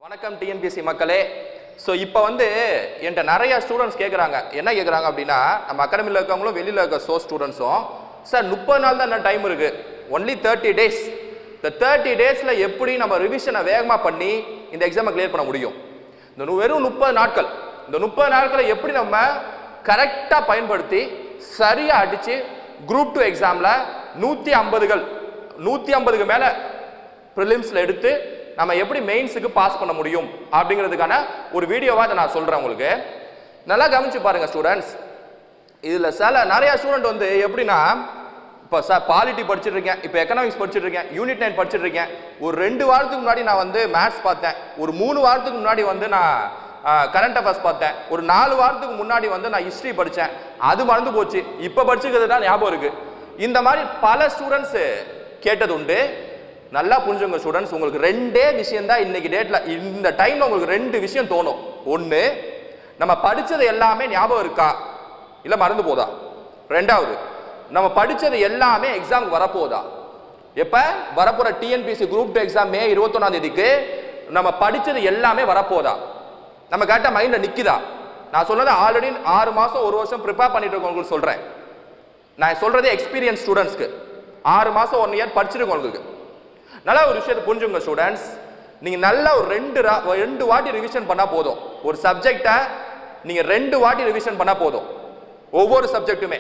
வணக்கம் டிஎன்பிஎஸ்சி மக்களே ஸோ இப்போ வந்து என்கிட்ட நிறைய ஸ்டூடெண்ட்ஸ் கேட்குறாங்க என்ன கேட்குறாங்க அப்படின்னா நம்ம அகாடமியில் இருக்கவங்களும் வெளியில் இருக்க சோ ஸ்டூடெண்ட்ஸும் சார் முப்பது நாள் தான் என்ன டைம் இருக்குது ஒன்லி தேர்ட்டி டேஸ் இந்த தேர்ட்டி டேஸில் எப்படி நம்ம ரிவிஷனை வேகமாக பண்ணி இந்த எக்ஸாமை கிளியர் பண்ண முடியும் இந்த நு- வெறும் முப்பது நாட்கள் இந்த முப்பது நாட்களை எப்படி நம்ம கரெக்டாக பயன்படுத்தி சரியாக அடித்து குரூப் டூ எக்ஸாமில் நூற்றி ஐம்பதுகள் நூற்றி ஐம்பதுக்கு மேலே ப்ரிலிம்ஸில் எடுத்து நம்ம எப்படி மெயின்ஸுக்கு பாஸ் பண்ண முடியும் அப்படிங்கிறதுக்கான ஒரு வீடியோவாக அதை நான் சொல்கிறேன் உங்களுக்கு நல்லா கவனிச்சு பாருங்க ஸ்டூடெண்ட்ஸ் இதில் சில நிறைய ஸ்டூடெண்ட் வந்து எப்படின்னா இப்போ சார் பாலிட்டி படிச்சுட்டு இருக்கேன் இப்போ எக்கனாமிக்ஸ் படிச்சுட்டு இருக்கேன் யூனிட் நைன் படிச்சுட்டு இருக்கேன் ஒரு ரெண்டு வாரத்துக்கு முன்னாடி நான் வந்து மேத்ஸ் பார்த்தேன் ஒரு மூணு வாரத்துக்கு முன்னாடி வந்து நான் கரண்ட் அஃபேர்ஸ் பார்த்தேன் ஒரு நாலு வாரத்துக்கு முன்னாடி வந்து நான் ஹிஸ்ட்ரி படித்தேன் அது மறந்து போச்சு இப்போ படிச்சுக்கிறது தான் ஞாபகம் இருக்கு இந்த மாதிரி பல ஸ்டூடெண்ட்ஸ் கேட்டது உண்டு நல்லா புரிஞ்சுங்க ஸ்டூடெண்ட்ஸ் உங்களுக்கு ரெண்டே விஷயம் தான் இன்னைக்கு டேட்ல இந்த டைம்ல உங்களுக்கு ரெண்டு விஷயம் தோணும் ஒன்று நம்ம படிச்சது எல்லாமே ஞாபகம் இருக்கா இல்ல மறந்து போதா ரெண்டாவது நம்ம படிச்சது எல்லாமே எக்ஸாமுக்கு வரப்போதா எப்ப வரப்போற TNPSC group two exam May இருபத்தொன்னாம் தேதிக்கு நம்ம படிச்சது எல்லாமே வரப்போதா நம்ம கரெக்டாக மைண்ட்ல நிக்குதா நான் சொன்னது ஆல்ரெடி ஆறு மாசம் ஒரு வருஷம் ப்ரிப்பேர் பண்ணிட்டு இருக்கவங்களுக்கு சொல்றேன் நான் சொல்றது எக்ஸ்பீரியன்ஸ் ஸ்டூடெண்ட்ஸ்க்கு ஆறு மாசம் ஒன் இயர் படிச்சிருக்கவங்களுக்கு நல்லா ஒரு விஷயத்தை புரிஞ்சுங்க ஸ்டூடெண்ட்ஸ் நீங்க நல்லா ஒரு ரெண்டு ரா- ஒரு ரெண்டு வாட்டி ரிவிஷன் பண்ணா போதும் ஒரு சப்ஜெக்டை நீங்க ரெண்டு வாட்டி ரிவிஷன் பண்ணா போதும் ஒவ்வொரு சப்ஜெக்ட்டுமே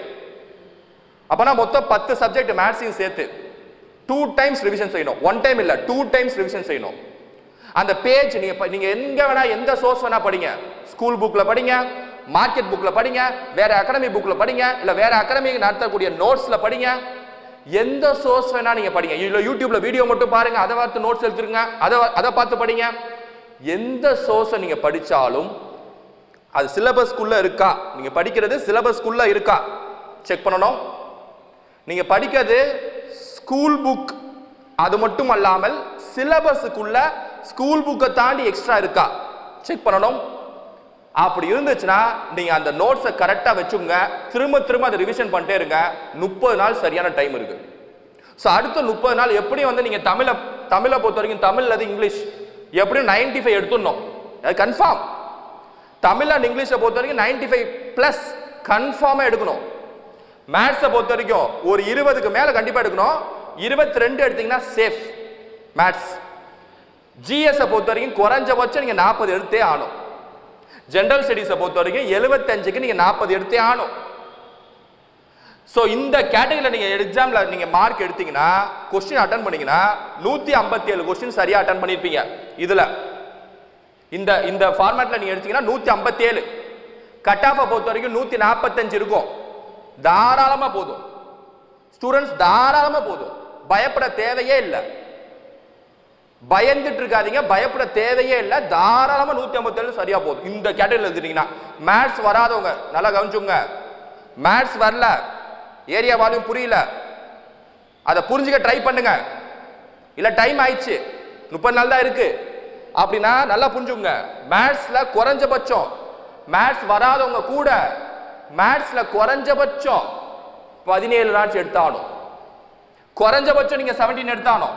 அப்பனா மொத்தம் பத்து சப்ஜெக்ட் மேத்ஸையும் சேர்த்து டூ டைம்ஸ் ரிவிஷன் செய்யணும் ஒன் டைம் இல்ல டூ டைம்ஸ் ரிவிஷன் செய்யணும் அந்த பேஜ் நீங்க ப- நீங்க எங்க வேணா எந்த சோர்ஸ் வேணா படிங்க ஸ்கூல் புக்ல படிங்க மார்க்கெட் புக்ல படிங்க வேற அகாடமி புக்ல படிங்க இல்ல வேற அகாடமி நடத்தக்கூடிய நோட்ஸ்ல படிங்க எந்த சோர்ஸ் வேணா நீங்க படிங்க இல்ல யூடியூப்ல வீடியோ மட்டும் பாருங்க அதை பார்த்து நோட்ஸ் எடுத்துருங்க அதை அதை பார்த்து படிங்க எந்த சோர்ஸை நீங்க படிச்சாலும் அது சிலபஸ்க்குள்ள இருக்கா நீங்க படிக்கிறது சிலபஸ்க்குள்ள இருக்கா செக் பண்ணணும் நீங்க படிக்கிறது ஸ்கூல் புக் அது மட்டும் அல்லாமல் சிலபஸுக்குள்ள ஸ்கூல் புக்கை தாண்டி எக்ஸ்ட்ரா இருக்கா செக் பண்ணணும் அப்படி இருந்துச்சுன்னா நீங்க அந்த நோட்ஸை கரெக்டா வச்சுங்க திரும்ப திரும்ப அதை ரிவிஷன் பண்ணிட்டே இருங்க முப்பது நாள் சரியான டைம் இருக்கு ஸோ அடுத்த முப்பது நாள் எப்படி வந்து நீங்க தமிழை தமிழை பொறுத்த வரைக்கும் தமிழ் அல்லது இங்கிலீஷ் எப்படியும் 95 ஃபைவ் எடுத்துடணும் அது கன்ஃபார்ம் தமிழ் அண்ட் இங்கிலீஷை பொறுத்த வரைக்கும் 95 ஃபைவ் ப்ளஸ் கன்ஃபார்மாக எடுக்கணும் மேத்ஸை பொறுத்த வரைக்கும் ஒரு இருபதுக்கு மேலே கண்டிப்பாக எடுக்கணும் இருபத்தி ரெண்டு எடுத்தீங்கன்னா சேஃப் மேத்ஸ் ஜிஎஸ்ஸை பொறுத்த வரைக்கும் குறைஞ்சபட்சம் நீங்கள் நாற்பது எடுத்தே ஆகணும் ஜென்ரல் ஸ்டடீஸை பொறுத்த வரைக்கும் எழுபத்தஞ்சுக்கு நீங்கள் நாற்பது எடுத்தே ஆகணும் ஸோ இந்த கேட்டகரியில் நீங்கள் எக்ஸாமில் நீங்கள் மார்க் எடுத்தீங்கன்னா கொஸ்டின் அட்டன் பண்ணீங்கன்னா நூற்றி ஐம்பத்தி ஏழு கொஸ்டின் சரியாக அட்டன் பண்ணியிருப்பீங்க இதில் இந்த இந்த ஃபார்மேட்டில் நீங்கள் எடுத்தீங்கன்னா நூற்றி ஐம்பத்தி ஏழு கட் ஆஃபை பொறுத்த வரைக்கும் நூற்றி நாற்பத்தஞ்சு இருக்கும் தாராளமாக போதும் ஸ்டூடெண்ட்ஸ் தாராளமாக போதும் பயப்பட தேவையே இல்லை பயந்துட்டு இருக்காதீங்க பயப்பட தேவையே இல்லை தாராளமாக நூற்றி ஐம்பத்தேழு சரியா போதும் இந்த கேட்டகரியில் எடுத்துட்டீங்கன்னா மேத்ஸ் வராதவங்க நல்லா கவனிச்சுங்க மேத்ஸ் வரல ஏரியா வால்யூம் புரியல அதை புரிஞ்சுக்க ட்ரை பண்ணுங்க இல்ல டைம் ஆயிடுச்சு முப்பது நாள் தான் இருக்கு அப்படின்னா நல்லா புரிஞ்சுங்க மேத்ஸ்ல குறைஞ்சபட்சம் மேத்ஸ் வராதவங்க கூட மேத்ஸ்ல குறைஞ்சபட்சம் பதினேழு நாட்ஸ் எடுத்தாலும் குறைஞ்சபட்சம் நீங்க 17 எடுத்தாலும்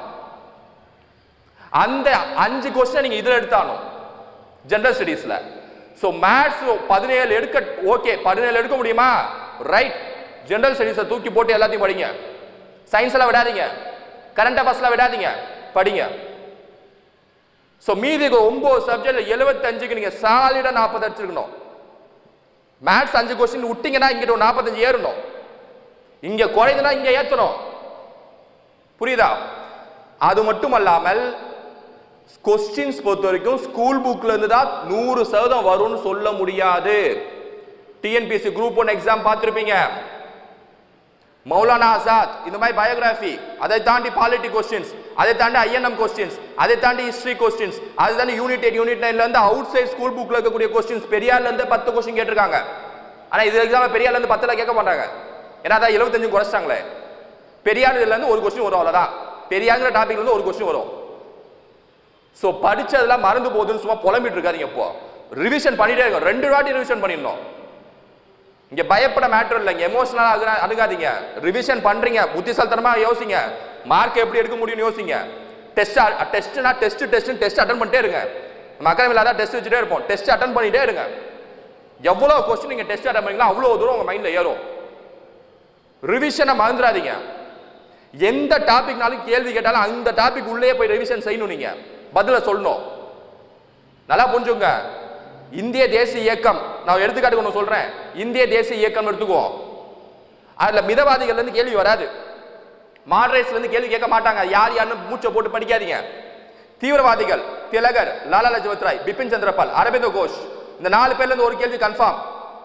அந்த அஞ்சு கொஸ்டின் நீங்க இதுல எடுத்தாலும் ஜெனரல் ஸ்டடீஸ்ல சோ மேத்ஸ் பதினேழு எடுக்க ஓகே பதினேழு எடுக்க முடியுமா ரைட் ஜெனரல் ஸ்டடீஸை தூக்கி போட்டு எல்லாத்தையும் படிங்க சயின்ஸ் எல்லாம் விடாதீங்க கரண்ட் அஃபேர்ஸ்லாம் விடாதீங்க படிங்க சோ மீதி ஒன்பது சப்ஜெக்ட்ல எழுபத்தஞ்சுக்கு நீங்க சாலிடா நாற்பது அடிச்சிருக்கணும் மேத்ஸ் அஞ்சு கொஸ்டின் விட்டீங்கன்னா இங்கிட்ட ஒரு நாற்பத்தஞ்சு ஏறணும் இங்க குறையுதுன்னா இங்க ஏத்தணும் புரியுதா அது மட்டும் அல்லாமல் கொஸ்டின்ஸ் பொறுத்த வரைக்கும் ஸ்கூல் புக்ல இருந்து தான் நூறு சதவீதம் வரும்னு சொல்ல முடியாது டிஎன்பிஎஸ்சி குரூப் ஒன் எக்ஸாம் பார்த்திருப்பீங்க மௌலானா ஆசாத் இந்த மாதிரி பயோகிராஃபி அதை தாண்டி பாலிட்டி கொஸ்டின்ஸ் அதை தாண்டி ஐஎன்எம் கொஸ்டின்ஸ் அதை தாண்டி ஹிஸ்டரி கொஸ்டின்ஸ் அதை தாண்டி யூனிட் எயிட் யூனிட் நைன்ல இருந்து அவுட் சைட் ஸ்கூல் புக்ல இருக்கக்கூடிய கொஸ்டின்ஸ் பெரியார்ல இருந்து பத்து கொஸ்டின் கேட்டிருக்காங்க ஆனா இது எக்ஸாம் பெரியார்ல இருந்து பத்துல கேட்க மாட்டாங்க ஏன்னா அதான் எழுபத்தஞ்சு குறைச்சிட்டாங்களே பெரியார் இதுல இருந்து ஒரு கொஸ்டின் வரும் அவ்வளவுதான் பெரியாங்கிற டாபிக்ல இருந்து ஒரு கொஸ்டின் வரும் சோ படிச்சதெல்லாம் மறந்து போகுதுன்னு சும்மா புலம்பிட்டு இருக்காதீங்க இப்போ ரிவிஷன் பண்ணிட்டே இருக்கும் ரெண்டு வாட்டி ரிவிஷன் பண்ணிடணும் இங்க பயப்பட மேட்டர் இல்லை இங்க எமோஷனலா அணுகாதீங்க ரிவிஷன் பண்றீங்க புத்திசாலித்தனமா யோசிங்க மார்க் எப்படி எடுக்க முடியும்னு யோசிங்க டெஸ்ட் டெஸ்ட்னா டெஸ்ட் டெஸ்ட் டெஸ்ட் அட்டன் பண்ணிட்டே இருங்க நம்ம அகாடமியில் அதான் டெஸ்ட் வச்சுட்டே இருப்போம் டெஸ்ட் அட்டன் பண்ணிட்டே இருங்க எவ்வளோ கொஸ்டின் நீங்கள் டெஸ்ட் அட்டன் பண்ணீங்களோ அவ்வளோ தூரம் உங்கள் மைண்டில் ஏறும் ரிவிஷனை மறந்துடாதீங்க எந்த டாபிக்னாலும் கேள்வி கேட்டாலும் அந்த டாபிக் உள்ளே போய் ரிவிஷன் செய்யணும் நீங்க பதில சொல்லணும் நல்லா புரிஞ்சுங்க இந்திய தேசிய இயக்கம் நான் எடுத்துக்காட்டுக்கு ஒன்று சொல்றேன் இந்திய தேசிய இயக்கம் எடுத்துக்குவோம் அதுல மிதவாதிகள்ல இருந்து கேள்வி வராது மாடரேட்ஸ்ல இருந்து கேள்வி கேட்க மாட்டாங்க யார் யாருன்னு மூச்சை போட்டு படிக்காதீங்க தீவிரவாதிகள் திலகர் லாலா லஜபத் ராய் பிபின் சந்திரபால் அரவிந்த் கோஷ் இந்த நாலு பேர்ல இருந்து ஒரு கேள்வி கன்ஃபார்ம்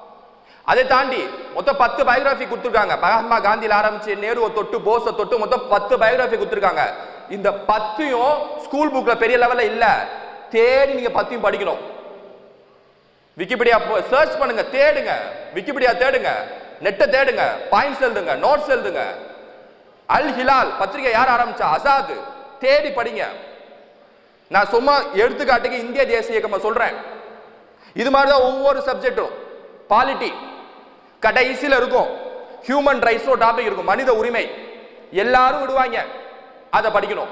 அதை தாண்டி மொத்தம் பத்து பயோகிராஃபி கொடுத்துருக்காங்க மகாத்மா காந்தியில ஆரம்பிச்சு நேருவை தொட்டு போஸை தொட்டு மொத்தம் பத்து பயோகிராஃபி கொடுத்துருக்காங்க இந்த பத்தையும் ஸ்கூல் புக்ல பெரிய லெவல்ல இல்ல தேடி நீங்க பத்தையும் படிக்கணும் விக்கிபீடியா சர்ச் பண்ணுங்க தேடுங்க விக்கிபீடியா தேடுங்க நெட்டை தேடுங்க பாயிண்ட்ஸ் எழுதுங்க நோட்ஸ் எழுதுங்க அல் ஹிலால் பத்திரிகை யார் ஆரம்பிச்சா அசாத் தேடி படிங்க நான் சும்மா எடுத்துக்காட்டுக்கு இந்திய தேசிய இயக்கம் சொல்றேன் இது மாதிரி தான் ஒவ்வொரு சப்ஜெக்டும் பாலிட்டி கடைசியில் இருக்கும் ஹியூமன் ரைட்ஸ் ஒரு டாபிக் இருக்கும் மனித உரிமை எல்லாரும் விடுவாங்க அதை படிக்கணும்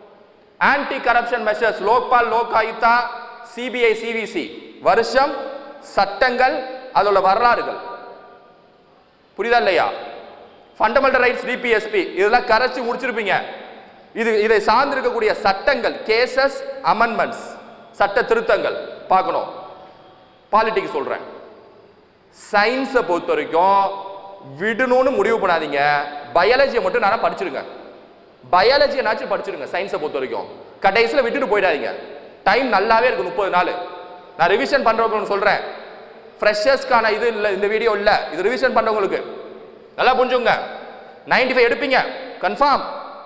anti corruption measures Lokpal Lok Ayukta CBI CVC வருஷம் சட்டங்கள் அதோட வரலாறுகள் புரியுதா இல்லையா ஃபண்டமெண்டல் ரைட்ஸ் டிபிஎஸ்பி இதெல்லாம் கரைச்சி முடிச்சிருப்பீங்க இது இதை சார்ந்து இருக்கக்கூடிய சட்டங்கள் கேசஸ் அமெண்ட்மெண்ட்ஸ் சட்ட திருத்தங்கள் பார்க்கணும் பாலிட்டிக்ஸ் சொல்றேன் சயின்ஸை பொறுத்த வரைக்கும் விடணும்னு முடிவு பண்ணாதீங்க பயாலஜியை மட்டும் நான் படிச்சிருங்க பயாலஜியனாச்சும் படிச்சிருங்க சயின்ஸை பொறுத்த வரைக்கும் கடைசியில் விட்டுட்டு போயிடாதீங்க டைம் நல்லாவே இருக்கு முப்பது நாள் நான் ரிவிஷன் பண்றவங்களுக்கு சொல்றேன் ஃப்ரெஷர்ஸ்க்கான இது இல்லை இந்த வீடியோ இல்லை இது ரிவிஷன் பண்றவங்களுக்கு நல்லா புரிஞ்சுங்க 95 ஃபைவ் எடுப்பீங்க கன்ஃபார்ம்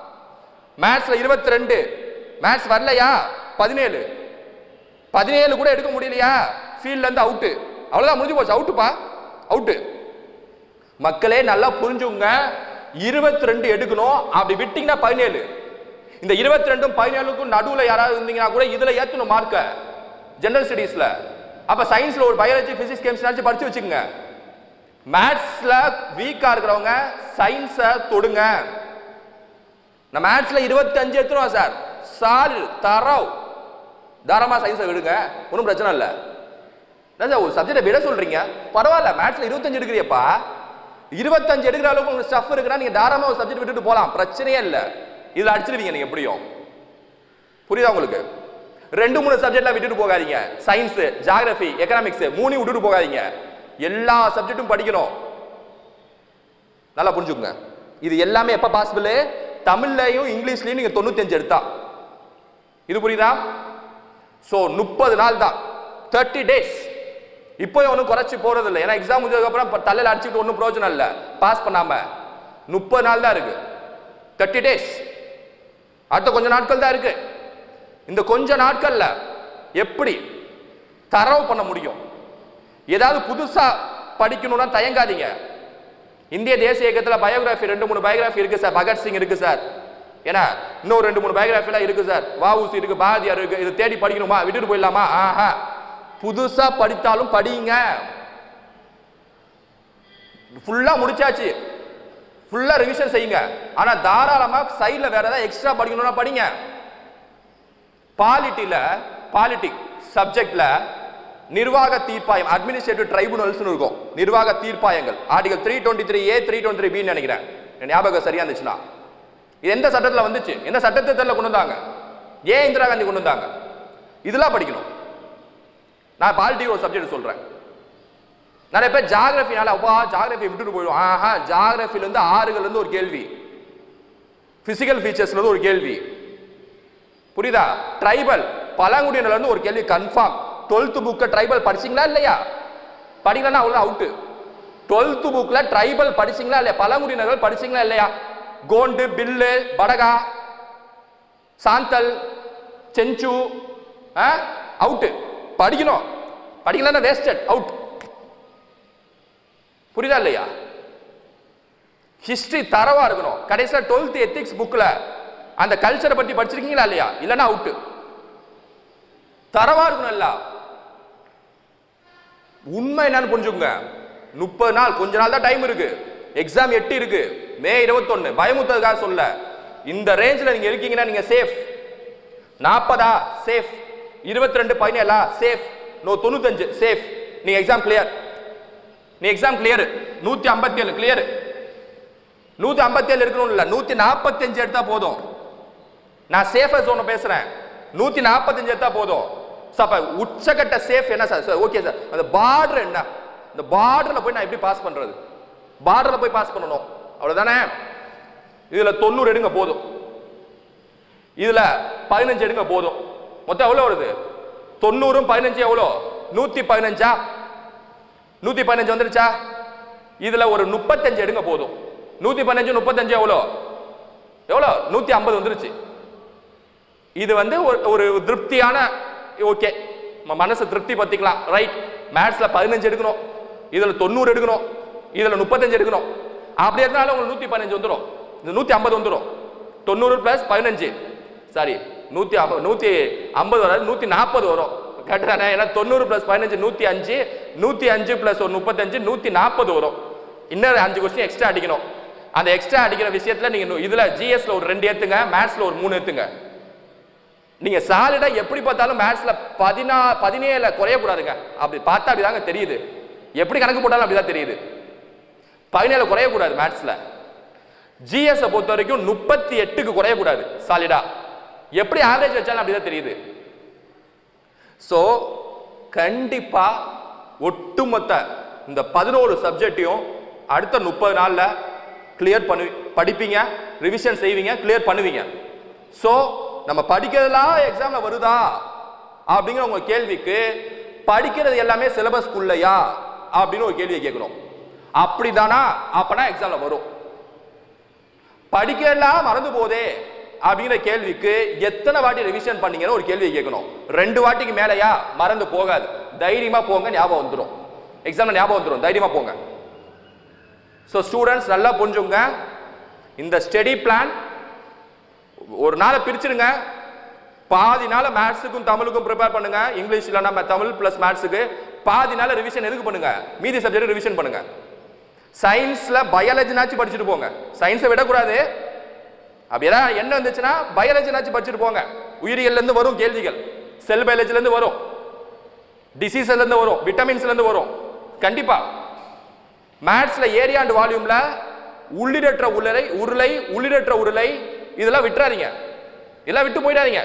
மேத்ஸ்ல இருபத்தி ரெண்டு மேத்ஸ் வரலையா பதினேழு பதினேழு கூட எடுக்க முடியலையா ஃபீல்ட்ல இருந்து அவுட்டு அவ்வளவுதான் முடிஞ்சு போச்சு அவுட்டுப்பா அவுட்டு மக்களே நல்லா புரிஞ்சுங்க இருபத்தி ரெண்டு எடுக்கணும் அப்படி விட்டீங்கன்னா பதினேழு இந்த இருபத்தி ரெண்டும் பதினேழுக்கும் நடுவுல யாராவது இருந்தீங்கன்னா கூட இதுல ஏத்தணும் மார்க்க ஜெனரல் ஸ்டடீஸ்ல அப்ப சயின்ஸ்ல ஒரு பயாலஜி பிசிக்ஸ் கெமிஸ்ட்ரி படிச்சு வச்சுக்கோங்க மேத்ஸ்ல வீக்கா இருக்கிறவங்க சயின்ஸை தொடுங்க நான் மேத்ஸ்ல இருபத்தஞ்சு எடுத்துருவோம் சார் சால் தரவு தாராளமா சயின்ஸை விடுங்க ஒன்றும் பிரச்சனை இல்லை என்ன சார் ஒரு சப்ஜெக்டை விட சொல்றீங்க பரவாயில்ல மேத்ஸ்ல இருபத்தஞ்சு எடுக்கிறியப்பா இருபத்தஞ்சு எடுக்கிற அளவுக்கு உங்களுக்கு ஸ்டஃப் இருக்குன்னா நீங்க தாராளமா ஒரு சப்ஜெக்ட் விட்டுட்டு போலாம் பிரச்சனையே இல்லை இதுல அடிச்சிருவீங்க நீங்க எப்படியும் புரியுதா உங்களுக்கு ரெண்டு மூணு சப்ஜெக்ட்லாம் விட்டுட்டு போகாதீங்க சயின்ஸ் ஜியாகிரபி எக்கனாமிக்ஸ் மூணையும் விட்டுட்டு போகாதீங்க எல்லா சப்ஜெக்ட்டும் படிக்கணும் நல்லா புரிஞ்சுக்கங்க இது எல்லாமே எப்ப பாசிபிள் தமிழ்லையும் இங்கிலீஷ்லயும் நீங்க தொண்ணூத்தஞ்சு எடுத்தா இது புரியுதா சோ முப்பது நாள் தான் தேர்ட்டி டேஸ் இப்போ ஒன்றும் குறைச்சி போறது இல்லை ஏன்னா எக்ஸாம் முடிஞ்சதுக்கு அப்புறம் இப்ப தலையில அடிச்சுட்டு ஒன்றும் பிரயோஜனம் இல்லை பாஸ் பண்ணாம முப்பது நாள் தான் இருக்கு தேர்ட்டி டேஸ் அடுத்த கொஞ்ச நாட்கள் தான் இருக்கு இந்த கொஞ்ச நாட்கள்ல எப்படி தரவு பண்ண முடியும் ஏதாவது புதுசா படிக்கணும்னா தயங்காதீங்க இந்திய தேசிய இயக்கத்தில் பயோகிராஃபி ரெண்டு மூணு பயோகிராஃபி இருக்கு சார் பகத்சிங் இருக்கு சார் ஏன்னா இன்னும் ரெண்டு மூணு பயோகிராஃபிலாம் இருக்கு சார் வாவுசி இருக்கு பாரதியார் இருக்கு இது தேடி படிக்கணுமா விட்டுட்டு போயிடலாமா ஆஹா புதுசா படித்தாலும் படிங்க ஃபுல்லா முடிச்சாச்சு ஃபுல்லா ரிவிஷன் செய்யுங்க ஆனா தாராளமா சைடுல வேற ஏதாவது எக்ஸ்ட்ரா படிக்கணும்னா படிங்க பாலிட்டில பாலிட்டிக் சப்ஜெக்ட்ல நிர்வாக தீர்ப்பாயம் அட்மினிஸ்ட்ரேட்டிவ் ட்ரைபுனல்ஸ்னு இருக்கும் நிர்வாக தீர்ப்பாயங்கள் article three twenty three A three twenty three பின்னு நினைக்கிறேன் என் ஞாபகம் சரியா இருந்துச்சுன்னா இது எந்த சட்டத்தில் வந்துச்சு எந்த சட்டத்திட்டத்தில் கொண்டு வந்தாங்க ஏன் இந்திரா காந்தி கொண்டு வந்தாங்க இதெல்லாம் படிக்கணும் நான் பாலிட்டிக் ஒரு சப்ஜெக்ட் சொல்றேன் நிறைய பேர் ஜாகிரபினால அப்பா ஜாகிரபி விட்டுட்டு போயிடும் ஆஹா ஜாகிரபில இருந்து ஆறுகள்ல இருந்து ஒரு கேள்வி பிசிக்கல் ஃபீச்சர்ஸ்ல இருந்து ஒரு கேள்வி புரியுதா ட்ரைபல் பழங்குடியினர்ல இருந்து ஒரு கேள்வி கன்ஃபார்ம் டுவெல்த் புக்கை ட்ரைபல் படிச்சீங்களா இல்லையா படிக்கலன்னா அவ்வளோ அவுட்டு டுவெல்த் புக்ல ட்ரைபல் படிச்சீங்களா இல்லையா பழங்குடியினர்கள் படிச்சீங்களா இல்லையா கோண்டு பில்லு படகா சாந்தல் செஞ்சு அவுட்டு படிக்கணும் படிக்கலன்னா வேஸ்டட் அவுட் புரியுதா இல்லையா ஹிஸ்டரி தரவா இருக்கணும் கடைசியில் டுவெல்த் எத்திக்ஸ் புக்ல அந்த கல்ச்சரை பத்தி படிச்சிருக்கீங்களா இல்லையா இல்லைன்னா அவுட்டு தரவா இருக்கணும் இல்ல உண்மை என்னன்னு புரிஞ்சுக்கோங்க முப்பது நாள் கொஞ்ச நாள் தான் டைம் இருக்கு எக்ஸாம் எட்டு இருக்கு மே இருபத்தொன்னு பயமுத்ததுக்காக சொல்ல இந்த ரேஞ்சில் நீங்க இருக்கீங்கன்னா நீங்க சேஃப் நாற்பதா சேஃப் இருபத்தி ரெண்டு பதினேழா சேஃப் நோ தொண்ணூத்தஞ்சு சேஃப் நீ எக்ஸாம் கிளியர் நீ எக்ஸாம் கிளியர் நூத்தி ஐம்பத்தி ஏழு கிளியர் நூத்தி ஐம்பத்தி ஏழு இருக்கணும் இல்ல நூத்தி நாற்பத்தஞ்சு எடுத்தா போதும் நான் சேஃபர் ஜோன் பேசுறேன் நூத்தி நாற்பத்தஞ்சு எடுத்தா போதும் So, அப்ப உச்சகட்ட சேஃப் என்ன சார் ஓகே சார் அந்த பார்டர் என்ன இந்த பார்டர்ல போய் நான் எப்படி பாஸ் பண்றது பார்டர்ல போய் பாஸ் பண்ணணும் அவ்வளவுதானே இதுல தொண்ணூறு எடுங்க போதும் இதுல பதினஞ்சு எடுங்க போதும் மொத்தம் எவ்வளவு வருது தொண்ணூறும் பதினஞ்சு எவ்வளோ நூத்தி பதினஞ்சா நூத்தி பதினஞ்சு வந்துருச்சா இதுல ஒரு முப்பத்தஞ்சு எடுங்க போதும் நூத்தி பதினஞ்சு முப்பத்தஞ்சு எவ்வளோ எவ்வளோ நூத்தி ஐம்பது வந்துருச்சு இது வந்து ஒரு- ஒரு திருப்தியான ஓகே மனசு திருப்தி பத்திக்கலாம் ரைட் மேத்ஸ்ல பதினஞ்சு எடுக்கணும் இதுல தொண்ணூறு எடுக்கணும் இதுல முப்பத்தஞ்சு எடுக்கணும் அப்படி இருந்தாலும் உங்களுக்கு நூத்தி பதினஞ்சு வந்துடும் இது நூத்தி ஐம்பது வந்துடும் தொண்ணூறு பிளஸ் பதினஞ்சு சாரி நூத்தி ஐம்பது நூத்தி ஐம்பது வராது நூத்தி நாற்பது வரும் கரெக்ட் தானே ஏன்னா தொண்ணூறு பிளஸ் பதினஞ்சு நூத்தி அஞ்சு நூத்தி அஞ்சு பிளஸ் ஒரு முப்பத்தஞ்சு நூத்தி நாற்பது வரும் இன்னொரு அஞ்சு கொஸ்டின் எக்ஸ்ட்ரா அடிக்கணும் அந்த எக்ஸ்ட்ரா அடிக்கிற விஷயத்துல நீங்க நு- இதுல ஜிஎஸ்ல ஒரு ரெண்டு ஏத்துங்க மேத்ஸ்ல ஒரு மூணு ஏத்துங்க நீங்க சாலிடா எப்படி பார்த்தாலும் மேத்ஸ்ல பதினா பதினேழுல குறையக்கூடாதுங்க அப்படி பார்த்தா அப்படிதாங்க தெரியுது எப்படி கணக்கு போட்டாலும் அப்படிதான் தெரியுது பதினேழு குறையக்கூடாது மேத்ஸ்ல ஜிஎஸ் பொறுத்த வரைக்கும் முப்பத்தி எட்டுக்கு குறையக்கூடாது சாலிடா எப்படி ஆவரேஜ் வச்சாலும் அப்படிதான் தெரியுது ஸோ கண்டிப்பா ஒட்டுமொத்த இந்த பதினோரு சப்ஜெக்டையும் அடுத்த முப்பது நாள்ல கிளியர் பண்ணு படிப்பீங்க ரிவிஷன் செய்வீங்க கிளியர் பண்ணுவீங்க ஸோ நம்ம படிக்கிறதெல்லாம் எக்ஸாம்ல வருதா அப்படிங்கிற உங்க கேள்விக்கு படிக்கிறது எல்லாமே சிலபஸ்க்குள்ளயா அப்படின்னு ஒரு கேள்வியை கேட்கணும் அப்படிதானா அப்பனா எக்ஸாம்ல வரும் படிக்கலாம் மறந்து போதே அப்படிங்கிற கேள்விக்கு எத்தனை வாட்டி ரிவிஷன் பண்ணீங்கன்னு ஒரு கேள்வியை கேட்கணும் ரெண்டு வாட்டிக்கு மேலயா மறந்து போகாது தைரியமா போங்க ஞாபகம் வந்துடும் எக்ஸாம்ல ஞாபகம் வந்துடும் தைரியமா போங்க ஸோ ஸ்டூடெண்ட்ஸ் நல்லா புரிஞ்சுங்க இந்த ஸ்டடி பிளான் ஒரு நாளை பிரிச்சிடுங்க பாதி நாள மேத்ஸுக்கும் தமிழுக்கும் ப்ரிப்பேர் பண்ணுங்க இங்கிலீஷ் இல்லைன்னா தமிழ் பிளஸ் மேத்ஸுக்கு பாதி நாள ரிவிஷன் எதுக்கு பண்ணுங்க மீதி சப்ஜெக்ட் ரிவிஷன் பண்ணுங்க சயின்ஸ்ல பயாலஜினாச்சும் படிச்சுட்டு போங்க சயின்ஸை விடக்கூடாது அப்படி ஏதாவது என்ன வந்துச்சுன்னா பயாலஜினாச்சும் படிச்சுட்டு போங்க உயிரியல்ல இருந்து வரும் கேள்விகள் செல் பயாலஜில இருந்து வரும் டிசீஸ்ல இருந்து வரும் விட்டமின்ஸ்ல இருந்து வரும் கண்டிப்பா மேத்ஸ்ல ஏரியா அண்ட் வால்யூம்ல உள்ளிடற்ற உருளை உருளை உள்ளிடற்ற உருளை இதெல்லாம் விட்டுறாதீங்க இதெல்லாம் விட்டு போயிடாதீங்க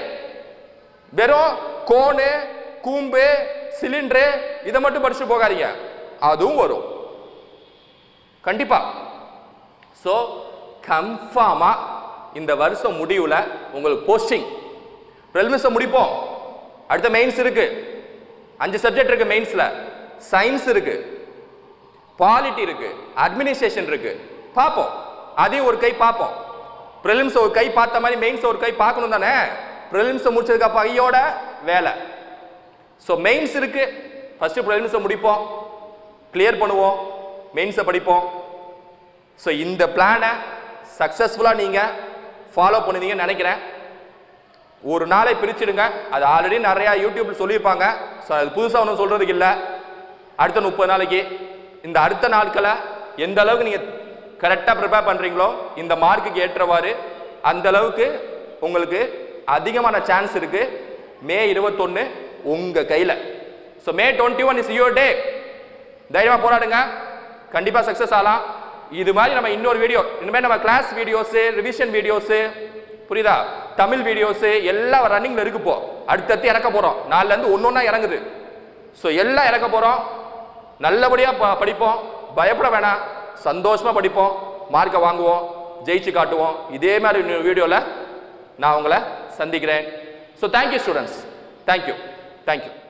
வெறும் கோனு கூம்பு சிலிண்டரு இதை மட்டும் படிச்சுட்டு போகாதீங்க அதுவும் வரும் கண்டிப்பா ஸோ கன்ஃபார்மா இந்த வருஷம் முடிவுல உங்களுக்கு போஸ்டிங் ப்ரிலிம்ஸை முடிப்போம் அடுத்த மெயின்ஸ் இருக்கு அஞ்சு சப்ஜெக்ட் இருக்கு மெயின்ஸ்ல சயின்ஸ் இருக்கு பாலிட்டி இருக்கு அட்மினிஸ்ட்ரேஷன் இருக்கு பார்ப்போம் அதையும் ஒரு கை பார்ப்போம் ப்ரிலிம்ஸ் ஒரு கை பார்த்த மாதிரி மெயின்ஸ் ஒரு கை பார்க்கணும் தானே ப்ரிலிம்ஸ் முடிச்சதுக்கு அப்ப ஐயோட வேலை ஸோ மெயின்ஸ் இருக்கு ஃபர்ஸ்ட் ப்ரிலிம்ஸை முடிப்போம் கிளியர் பண்ணுவோம் மெயின்ஸை படிப்போம் ஸோ இந்த பிளானை சக்ஸஸ்ஃபுல்லாக நீங்கள் ஃபாலோ பண்ணுவீங்கன்னு நினைக்கிறேன் ஒரு நாளை பிரிச்சிடுங்க அது ஆல்ரெடி நிறையா யூடியூப்ல சொல்லியிருப்பாங்க ஸோ அது புதுசாக ஒன்றும் சொல்கிறதுக்கு இல்லை அடுத்த முப்பது நாளைக்கு இந்த அடுத்த நாட்களை எந்த அளவுக்கு நீங்கள் கரெக்டாக ப்ரிப்பேர் பண்ணுறீங்களோ இந்த மார்க்குக்கு ஏற்றவாறு அந்த அளவுக்கு உங்களுக்கு அதிகமான சான்ஸ் இருக்கு மே இருபத்தொன்று உங்கள் கையில் so May twenty one is your day தைரியமாக போராடுங்க கண்டிப்பாக சக்ஸஸ் ஆகலாம் இது மாதிரி நம்ம இன்னொரு வீடியோ இனிமேல் நம்ம கிளாஸ் வீடியோஸு ரிவிஷன் வீடியோஸு புரியுதா தமிழ் வீடியோஸு எல்லாம் ரன்னிங்கில் இருக்கு இப்போ அடுத்தடுத்து இறக்க போகிறோம் நாலுலேருந்து ஒன்று ஒன்றா இறங்குது ஸோ எல்லாம் இறக்க போகிறோம் நல்லபடியாக ப படிப்போம் பயப்பட வேணாம் சந்தோஷமாக படிப்போம் மார்க்கை வாங்குவோம் ஜெயிச்சு காட்டுவோம் இதே மாதிரி வீடியோவில் நான் உங்களை சந்திக்கிறேன் so thank you students thank you thank you